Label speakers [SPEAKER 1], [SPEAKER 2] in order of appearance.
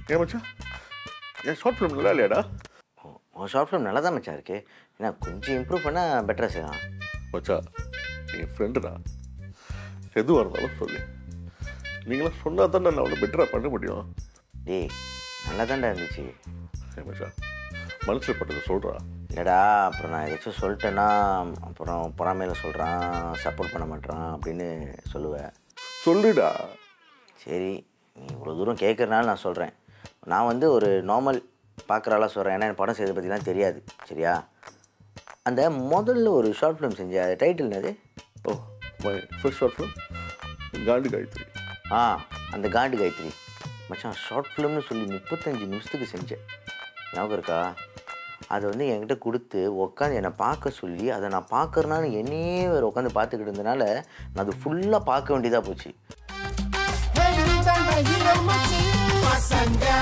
[SPEAKER 1] ஏன் மச்சான் என் short film நல்லா இல்லையாடா
[SPEAKER 2] உன் ஷார்ட் ஃபிலிம் நல்லா தான் மச்சான் இருக்கு ஏன்னா கொஞ்சம் இம்ப்ரூவ் பண்ணால் பெட்டராக செய்யலாம்
[SPEAKER 1] மச்சா என் ஃப்ரெண்டுடா எதுவாக இருந்தாலும் சொல்லு நீங்களாம் சொன்னால் தான் நான் அவ்வளோ பெட்டராக பண்ண முடியும்
[SPEAKER 2] டேய் நல்லா தான்டா இருந்துச்சு
[SPEAKER 1] ஏன் மச்சா மனசில் பட்டதை சொல்கிறா
[SPEAKER 2] இல்லைடா அப்புறம் நான் ஏதாச்சும் சொல்லிட்டேன்னா அப்புறம் பொறாமையில் சொல்கிறான் சப்போர்ட் பண்ண மாட்டான் அப்படின்னு சொல்லுவேன்
[SPEAKER 1] சொல்லுடா
[SPEAKER 2] சரி நீ இவ்வளோ தூரம் கேட்குறனால நான் சொல்கிறேன் நான் வந்து ஒரு நார்மல் பார்க்குறாளா சொல்கிறேன் ஏன்னா எனக்கு படம் செய்யறதை பற்றிலாம் தெரியாது சரியா அந்த முதல்ல ஒரு ஷார்ட் ஃபிலிம் செஞ்ச டைட்டில் என்னது
[SPEAKER 1] oh my first short film Kaandu Gayathri
[SPEAKER 2] ஆ அந்த காண்டு காயத்ரி மச்சான் ஷார்ட் ஃபிலிம்னு சொல்லி முப்பத்தஞ்சு நிமிஷத்துக்கு செஞ்சேன் ஞாபகம் இருக்கா அதை வந்து என்கிட்ட கொடுத்து உட்காந்து என்னை பார்க்க சொல்லி அதை நான் பார்க்கறனால என்னையே வேறு உட்காந்து பார்த்துக்கிட்டு இருந்தனால நான் அது ஃபுல்லாக பார்க்க வேண்டியதாக போச்சு
[SPEAKER 3] Hey, you done the hero, my team.